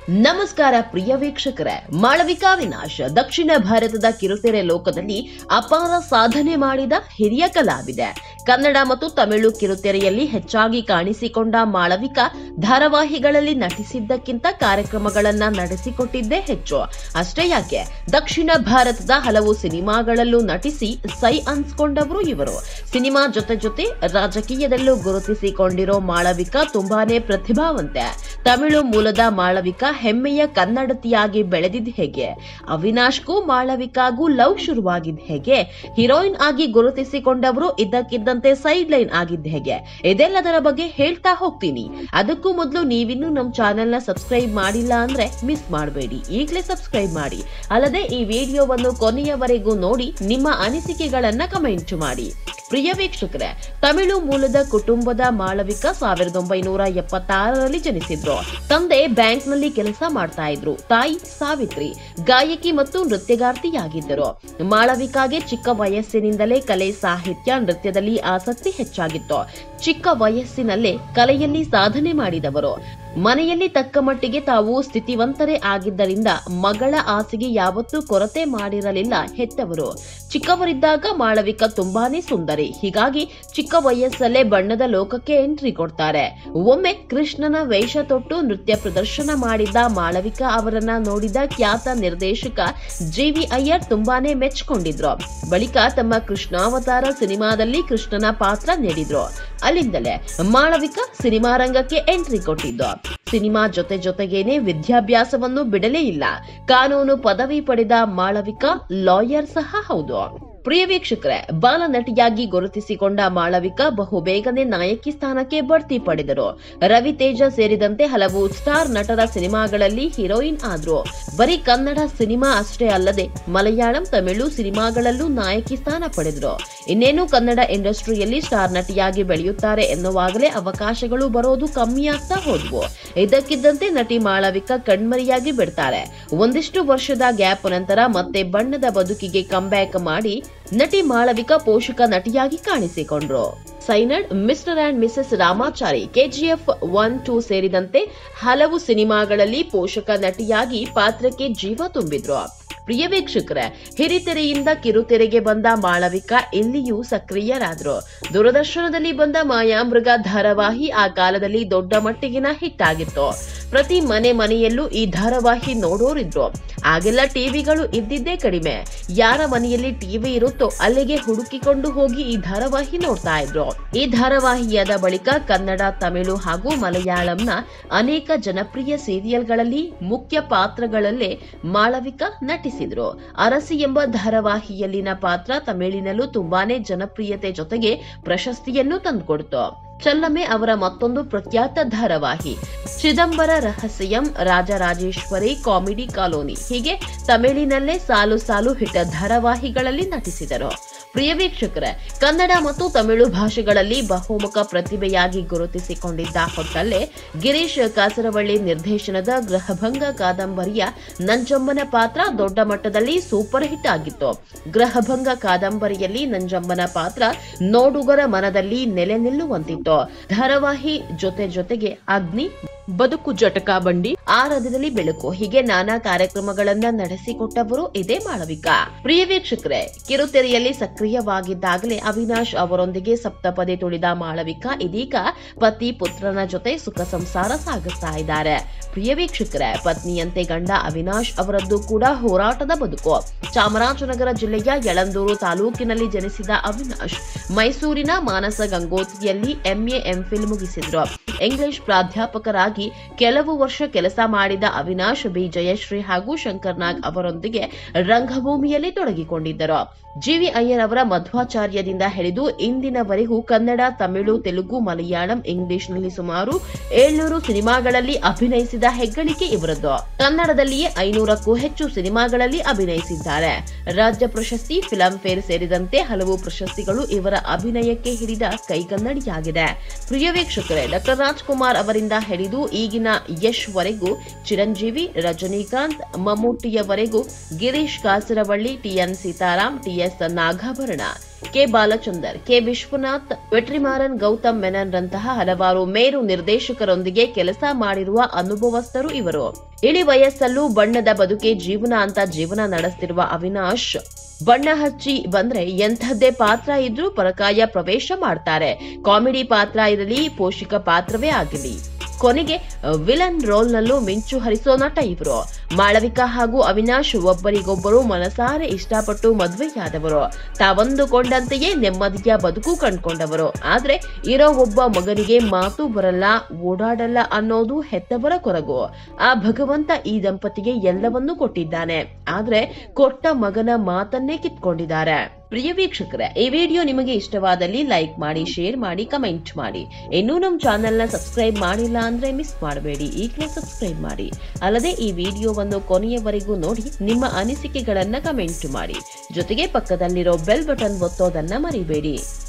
ನಮಸ್ಕಾರ ಪ್ರಿಯ ವೀಕ್ಷಕರೇ ಮಾಳವಿಕಾ ವಿನಾಶ್ ದಕ್ಷಿಣ ಭಾರತದ ಕಿರುತೆರೆ ಲೋಕದಲ್ಲಿ ಅಪಾರ ಸಾಧನೆ ಮಾಡಿದ ಹಿರಿಯ ಕಲಾವಿದೆ ಕನ್ನಡ ಮತ್ತು ತಮಿಳು ಕಿರುತೆರೆಯಲ್ಲಿ ಹೆಚ್ಚಾಗಿ ಕಾಣಿಸಿಕೊಂಡ ಮಾಳವಿಕಾ ಧಾರಾವಾಹಿಗಳಲ್ಲಿ ನಟಿಸಿದ್ದಕ್ಕಿಂತ ಕಾರ್ಯಕ್ರಮಗಳನ್ನ ನಡೆಸಿಕೊಟ್ಟಿದ್ದೇ ಹೆಚ್ಚು ಅಷ್ಟೇ ಯಾಕೆ ದಕ್ಷಿಣ ಭಾರತದ ಹಲವು ಸಿನಿಮಾಗಳಲ್ಲೂ ನಟಿಸಿ ಸೈ ಅನ್ಸ್ಕೊಂಡವರು ಇವರು ಸಿನಿಮಾ ಜೊತೆ ಜೊತೆ ರಾಜಕೀಯದಲ್ಲೂ ಗುರುತಿಸಿಕೊಂಡಿರೋ ಮಾಳವಿಕಾ ತುಂಬಾನೇ ಪ್ರತಿಭಾವಂತೆ ತಮಿಳು ಮೂಲದ ಮಾಳವಿಕಾ ಹೆಮ್ಮೆಯ ಕನ್ನಡತಿಯಾಗಿ ಬೆಳೆದಿದ್ ಹೇಗೆ ಅವಿನಾಶ್ಗೂ ಮಾಳವಿಕಾಗೂ ಲವ್ ಶುರುವಾಗಿದ್ ಹೇಗೆ ಹೀರೋಯಿನ್ ಆಗಿ ಗುರುತಿಸಿಕೊಂಡವರು ಇದ್ದಕ್ಕಿದ್ದಂತೆ ಸೈಡ್ ಲೈನ್ ಆಗಿದ್ ಹೇಗೆ ಇದೆಲ್ಲದರ ಬಗ್ಗೆ ಹೇಳ್ತಾ ಹೋಗ್ತೀನಿ ಅದಕ್ಕೂ ಮೊದಲು ನೀವಿನ್ನೂ ನಮ್ ಚಾನೆಲ್ ನ ಸಬ್ಸ್ಕ್ರೈಬ್ ಮಾಡಿಲ್ಲ ಅಂದ್ರೆ ಮಿಸ್ ಮಾಡಬೇಡಿ ಈಗಲೇ ಸಬ್ಸ್ಕ್ರೈಬ್ ಮಾಡಿ ಅಲ್ಲದೆ ಈ ವಿಡಿಯೋವನ್ನು ಕೊನೆಯವರೆಗೂ ನೋಡಿ ನಿಮ್ಮ ಅನಿಸಿಕೆಗಳನ್ನ ಕಮೆಂಟ್ ಮಾಡಿ ಪ್ರಿಯ ವೀಕ್ಷಕರೇ ತಮಿಳು ಮೂಲದ ಕುಟುಂಬದ ಮಾಳವಿಕಾ ಸಾವಿರದ ಒಂಬೈನೂರ ಎಪ್ಪತ್ತಾರರಲ್ಲಿ ಜನಿಸಿದ್ರು ತಂದೆ ಬ್ಯಾಂಕ್ನಲ್ಲಿ ಕೆಲಸ ಮಾಡ್ತಾ ಇದ್ರು ತಾಯಿ ಸಾವಿತ್ರಿ ಗಾಯಕಿ ಮತ್ತು ನೃತ್ಯಗಾರ್ತಿಯಾಗಿದ್ದರು ಮಾಳವಿಕಾಗೆ ಚಿಕ್ಕ ವಯಸ್ಸಿನಿಂದಲೇ ಕಲೆ ಸಾಹಿತ್ಯ ನೃತ್ಯದಲ್ಲಿ ಆಸಕ್ತಿ ಹೆಚ್ಚಾಗಿತ್ತು ಚಿಕ್ಕ ವಯಸ್ಸಿನಲ್ಲೇ ಕಲೆಯಲ್ಲಿ ಸಾಧನೆ ಮಾಡಿದವರು ಮನೆಯಲ್ಲಿ ತಕ್ಕ ಮಟ್ಟಿಗೆ ತಾವು ಸ್ಥಿತಿವಂತರೇ ಆಗಿದ್ದರಿಂದ ಮಗಳ ಆಸೆಗೆ ಯಾವತ್ತೂ ಕೊರತೆ ಮಾಡಿರಲಿಲ್ಲ ಹೆತ್ತವರು ಚಿಕ್ಕವರಿದ್ದಾಗ ಮಾಳವಿಕ ತುಂಬಾನೇ ಸುಂದರಿ ಹೀಗಾಗಿ ಚಿಕ್ಕ ವಯಸ್ಸಲ್ಲೇ ಬಣ್ಣದ ಲೋಕಕ್ಕೆ ಎಂಟ್ರಿ ಕೊಡ್ತಾರೆ ಒಮ್ಮೆ ಕೃಷ್ಣನ ವೇಷ ತೊಟ್ಟು ನೃತ್ಯ ಪ್ರದರ್ಶನ ಮಾಡಿದ್ದ ಮಾಳವಿಕ ಅವರನ್ನ ನೋಡಿದ ಖ್ಯಾತ ನಿರ್ದೇಶಕ ಜಿವಿ ಅಯ್ಯರ್ ತುಂಬಾನೇ ಮೆಚ್ಕೊಂಡಿದ್ರು ಬಳಿಕ ತಮ್ಮ ಕೃಷ್ಣಾವತಾರ ಸಿನಿಮಾದಲ್ಲಿ ಕೃಷ್ಣನ ಪಾತ್ರ ನೀಡಿದ್ರು ಅಲ್ಲಿಂದಲೇ ಮಾಳವಿಕ ಸಿನಿಮಾ ರಂಗಕ್ಕೆ ಎಂಟ್ರಿ ಕೊಟ್ಟಿದ್ದು ಸಿನಿಮಾ ಜೊತೆ ಜೊತೆಗೇನೆ ವಿದ್ಯಾಭ್ಯಾಸವನ್ನು ಬಿಡಲೇ ಇಲ್ಲ ಕಾನೂನು ಪದವಿ ಪಡೆದ ಮಾಳವಿಕ ಲಾಯರ್ ಸಹ ಹೌದು ಪ್ರಿಯ ವೀಕ್ಷಕರೇ ಬಾಲ ನಟಿಯಾಗಿ ಗುರುತಿಸಿಕೊಂಡ ಮಾಳವಿಕ ಬಹುಬೇಗನೆ ನಾಯಕಿ ಸ್ಥಾನಕ್ಕೆ ಬಡ್ತಿ ಪಡೆದರು ರವಿ ತೇಜ ಸೇರಿದಂತೆ ಹಲವು ಸ್ಟಾರ್ ನಟರ ಸಿನಿಮಾಗಳಲ್ಲಿ ಹೀರೋಯಿನ್ ಆದ್ರು ಬರೀ ಕನ್ನಡ ಸಿನಿಮಾ ಅಷ್ಟೇ ಅಲ್ಲದೆ ಮಲಯಾಳಂ ತಮಿಳು ಸಿನಿಮಾಗಳಲ್ಲೂ ನಾಯಕಿ ಸ್ಥಾನ ಪಡೆದರು ಇನ್ನೇನು ಕನ್ನಡ ಇಂಡಸ್ಟ್ರಿಯಲ್ಲಿ ಸ್ಟಾರ್ ನಟಿಯಾಗಿ ಬೆಳೆಯುತ್ತಾರೆ ಎನ್ನುವಾಗಲೇ ಅವಕಾಶಗಳು ಬರೋದು ಕಮ್ಮಿ ಆಗ್ತಾ ಹೋದ್ವು ಇದಕ್ಕಿದ್ದಂತೆ ನಟಿ ಮಾಳವಿಕ ಕಣ್ಮರಿಯಾಗಿ ಬಿಡ್ತಾರೆ ಒಂದಿಷ್ಟು ವರ್ಷದ ಗ್ಯಾಪ್ ನಂತರ ಮತ್ತೆ ಬಣ್ಣದ ಬದುಕಿಗೆ ಕಂಬ್ಯಾಕ್ ಮಾಡಿ ನಟಿ ಮಾಳವಿಕ ಪೋಷಕ ನಟಿಯಾಗಿ ಕಾಣಿಸಿಕೊಂಡ್ರು Cyanide Mr and Mrs Ramachari KGF one two ಸೇರಿದಂತೆ ಹಲವು ಸಿನಿಮಾಗಳಲ್ಲಿ ಪೋಷಕ ನಟಿಯಾಗಿ ಪಾತ್ರಕ್ಕೆ ಜೀವ ತುಂಬಿದ್ರು ಪ್ರಿಯ ವೀಕ್ಷಕರೇ ಹಿರಿತೆರೆಯಿಂದ ಕಿರುತೆರೆಗೆ ಬಂದ ಮಾಳವಿಕ ಇಲ್ಲಿಯೂ ಸಕ್ರಿಯರಾದ್ರು ದೂರದರ್ಶನದಲ್ಲಿ ಬಂದ ಮಾಯಾಮೃಗ ಧಾರಾವಾಹಿ ಆ ಕಾಲದಲ್ಲಿ ದೊಡ್ಡ ಮಟ್ಟಿಗಿನ ಹಿಟ್ ಆಗಿತ್ತು ಪ್ರತಿ ಮನೆ ಮನೆಯಲ್ಲೂ ಈ ಧಾರಾವಾಹಿ ನೋಡೋರಿದ್ರು ಆಗೆಲ್ಲ ಟಿವಿಗಳು ಇದ್ದಿದ್ದೇ ಕಡಿಮೆ ಯಾರ ಮನೆಯಲ್ಲಿ ಟಿವಿ ಇರುತ್ತೋ ಅಲ್ಲಿಗೆ ಹುಡುಕಿಕೊಂಡು ಹೋಗಿ ಈ ಧಾರಾವಾಹಿ ನೋಡ್ತಾ ಇದ್ರು ಈ ಧಾರಾವಾಹಿಯಾದ ಬಳಿಕ ಕನ್ನಡ ತಮಿಳು ಹಾಗೂ ಮಲಯಾಳಂನ ಅನೇಕ ಜನಪ್ರಿಯ ಸೀರಿಯಲ್ಗಳಲ್ಲಿ ಮುಖ್ಯ ಪಾತ್ರಗಳಲ್ಲೇ ಮಾಳವಿಕ ನಟಿಸಿದ್ರು ಅರಸಿ ಎಂಬ ಧಾರಾವಾಹಿಯಲ್ಲಿನ ಪಾತ್ರ ತಮಿಳಿನಲ್ಲೂ ತುಂಬಾನೇ ಜನಪ್ರಿಯತೆ ಜೊತೆಗೆ ಪ್ರಶಸ್ತಿಯನ್ನು ತಂದುಕೊಡ್ತು ಚಲ್ಲಮೆ ಅವರ ಮತ್ತೊಂದು ಪ್ರಖ್ಯಾತ ಧಾರಾವಾಹಿ ಚಿದಂಬರ ರಹಸ್ಯಂ ರಾಜರಾಜೇಶ್ವರಿ ಕಾಮಿಡಿ ಕಾಲೋನಿ ಹೀಗೆ ತಮಿಳಿನಲ್ಲೇ ಸಾಲು ಸಾಲು ಹಿಟ್ಟ ಧಾರಾವಾಹಿಗಳಲ್ಲಿ ನಟಿಸಿದರು ಪ್ರಿಯ ವೀಕ್ಷಕರೇ ಕನ್ನಡ ಮತ್ತು ತಮಿಳು ಭಾಷೆಗಳಲ್ಲಿ ಬಹುಮುಖ ಪ್ರತಿಭೆಯಾಗಿ ಗುರುತಿಸಿಕೊಂಡಿದ್ದ ಹೊತ್ತಲ್ಲೇ ಗಿರೀಶ್ ಕಾಸರವಳ್ಳಿ ನಿರ್ದೇಶನದ ಗೃಹಭಂಗ ಕಾದಂಬರಿಯ ನಂಜಮ್ಮನ ಪಾತ್ರ ದೊಡ್ಡ ಮಟ್ಟದಲ್ಲಿ ಸೂಪರ್ ಹಿಟ್ ಆಗಿತ್ತು ಗೃಹಭಂಗ ಕಾದಂಬರಿಯಲ್ಲಿ ನಂಜಮ್ಮನ ಪಾತ್ರ ನೋಡುಗರ ಮನದಲ್ಲಿ ನೆಲೆ ನಿಲ್ಲುವಂತಿತ್ತು ಧಾರಾವಾಹಿ ಜೊತೆ ಜೊತೆಗೆ ಅಗ್ನಿ ಬದುಕು ಜಟಕಾ ಬಂಡಿ ಆ ರಥದಲ್ಲಿ ಬೆಳಕು ಹೀಗೆ ನಾನಾ ಕಾರ್ಯಕ್ರಮಗಳನ್ನ ನಡೆಸಿಕೊಟ್ಟವರು ಇದೇ ಮಾಳವಿಕ ಪ್ರಿಯ ವೀಕ್ಷಕರೇ ಕಿರುತೆರೆಯಲ್ಲಿ ಸಕ್ರಿಯವಾಗಿದ್ದಾಗಲೇ ಅವಿನಾಶ್ ಅವರೊಂದಿಗೆ ಸಪ್ತಪದಿ ತುಳಿದ ಮಾಳವಿಕ ಇದೀಗ ಪತಿ ಪುತ್ರನ ಜೊತೆ ಸುಖ ಸಂಸಾರ ಸಾಗಿಸ್ತಾ ಇದ್ದಾರೆ ಪ್ರಿಯ ವೀಕ್ಷಕರೇ ಪತ್ನಿಯಂತೆ ಗಂಡ ಅವಿನಾಶ್ ಅವರದ್ದು ಕೂಡ ಹೋರಾಟದ ಬದುಕು ಚಾಮರಾಜನಗರ ಜಿಲ್ಲೆಯ ಯಳಂದೂರು ತಾಲೂಕಿನಲ್ಲಿ ಜನಿಸಿದ ಅವಿನಾಶ್ ಮೈಸೂರಿನ ಮಾನಸ ಗಂಗೋತ್ರಿಯಲ್ಲಿ ಎಂಎ ಎಂಫಿಲ್ ಮುಗಿಸಿದ್ರು ಇಂಗ್ಲಿಷ್ ಪ್ರಾಧ್ಯಾಪಕರಾಗಿ ಕೆಲವು ವರ್ಷ ಕೆಲಸ ಮಾಡಿದ ಅವಿನಾಶ್ ಬಿ ಜಯಶ್ರೀ ಹಾಗೂ ಶಂಕರ್ ನಾಗ್ ಅವರೊಂದಿಗೆ ರಂಗಭೂಮಿಯಲ್ಲಿ ತೊಡಗಿಕೊಂಡಿದ್ದರು ಜಿವಿ ಅಯ್ಯರ್ ಅವರ ಮಧ್ವಾಚಾರ್ಯದಿಂದ ಹಿಡಿದು ಇಂದಿನವರೆಗೂ ಕನ್ನಡ ತಮಿಳು ತೆಲುಗು ಮಲಯಾಳಂ ಇಂಗ್ಲಿಷ್ನಲ್ಲಿ ಸುಮಾರು ಏಳ್ನೂರು ಸಿನಿಮಾಗಳಲ್ಲಿ ಅಭಿನಯಿಸಿದ ಹೆಗ್ಗಳಿಕೆ ಇವರದ್ದು ಕನ್ನಡದಲ್ಲಿಯೇ ಐನೂರಕ್ಕೂ ಹೆಚ್ಚು ಸಿನಿಮಾಗಳಲ್ಲಿ ಅಭಿನಯಿಸಿದ್ದಾರೆ ರಾಜ್ಯ ಪ್ರಶಸ್ತಿ ಫಿಲಂ ಫೇರ್ ಸೇರಿದಂತೆ ಹಲವು ಪ್ರಶಸ್ತಿಗಳು ಇವರ ಅಭಿನಯಕ್ಕೆ ಹಿಡಿದ ಕೈಗನ್ನಡಿಯಾಗಿದೆ ಪ್ರಿಯ ವೀಕ್ಷಕರೇ ಡಾಕ್ಟರ್ ರಾಜ್ಕುಮಾರ್ ಅವರಿಂದ ಹಿಡಿದು ಈಗಿನ ಯಶ್ ವರೆಗೂ ಚಿರಂಜೀವಿ ರಜನಿಕಾಂತ್ ಮಮ್ಮೂಟಿಯವರೆಗೂ Girish Kasaravalli TN Seetharam TS Nagabharana K Balachander K Vishwanath Vetrimaaran Gautham Menon ರಂತಹ ಹಲವಾರು ಮೇರು ನಿರ್ದೇಶಕರೊಂದಿಗೆ ಕೆಲಸ ಮಾಡಿರುವ ಅನುಭವಸ್ಥರು ಇವರು ಇಳಿ ವಯಸ್ಸಲ್ಲೂ ಬಣ್ಣದ ಬದುಕೆ ಜೀವನ ಅಂತ ಜೀವನ ನಡೆಸ್ತಿರುವ ಅವಿನಾಶ್ ಬಣ್ಣ ಹಚ್ಚಿ ಬಂದ್ರೆ ಎಂಥದ್ದೇ ಪಾತ್ರ ಇದ್ರೂ ಪರಕಾಯ ಪ್ರವೇಶ ಮಾಡ್ತಾರೆ ಕಾಮಿಡಿ ಪಾತ್ರ ಇರಲಿ ಪೋಷಕ ಪಾತ್ರವೇ ಆಗಲಿ ಕೊನೆಗೆ ವಿಲನ್ ರೋಲ್ನಲ್ಲೂ ಮಿಂಚು ಹರಿಸೋ ನಟ ಇವರು ಮಾಳವಿಕಾ ಹಾಗೂ ಅವಿನಾಶ್ ಒಬ್ಬರಿಗೊಬ್ಬರು ಮನಸಾರೆ ಇಷ್ಟಪಟ್ಟು ಮದುವೆಯಾದವರು ತಾವಂದುಕೊಂಡಂತೆಯೇ ನೆಮ್ಮದಿಯ ಬದುಕು ಕಂಡ್ಕೊಂಡವರು ಆದ್ರೆ ಇರೋ ಒಬ್ಬ ಮಗನಿಗೆ ಮಾತು ಬರಲ್ಲ ಓಡಾಡಲ್ಲ ಅನ್ನೋದು ಹೆತ್ತವರ ಕೊರಗು ಆ ಭಗವಂತ ಈ ದಂಪತಿಗೆ ಎಲ್ಲವನ್ನೂ ಕೊಟ್ಟಿದ್ದಾನೆ ಆದ್ರೆ ಕೊಟ್ಟ ಮಗನ ಮಾತನ್ನೇ ಕಿತ್ಕೊಂಡಿದ್ದಾರೆ ಪ್ರಿಯ ವೀಕ್ಷಕರೇ ಈ ವಿಡಿಯೋ ನಿಮಗೆ ಇಷ್ಟವಾದಲ್ಲಿ ಲೈಕ್ ಮಾಡಿ ಶೇರ್ ಮಾಡಿ ಕಮೆಂಟ್ ಮಾಡಿ ಇನ್ನೂ ನಮ್ಮ ಚಾನೆಲ್ನ ಸಬ್ಸ್ಕ್ರೈಬ್ ಮಾಡಿಲ್ಲ ಅಂದ್ರೆ ಮಿಸ್ ಮಾಡಬೇಡಿ ಈಗಲೇ ಸಬ್ಸ್ಕ್ರೈಬ್ ಮಾಡಿ ಅಲ್ಲದೆ ಈ ವಿಡಿಯೋವನ್ನು ಕೊನೆಯವರೆಗೂ ನೋಡಿ ನಿಮ್ಮ ಅನಿಸಿಕೆಗಳನ್ನ ಕಮೆಂಟ್ ಮಾಡಿ ಜೊತೆಗೆ ಪಕ್ಕದಲ್ಲಿರೋ ಬೆಲ್ ಬಟನ್ ಒತ್ತೋದನ್ನ ಮರಿಬೇಡಿ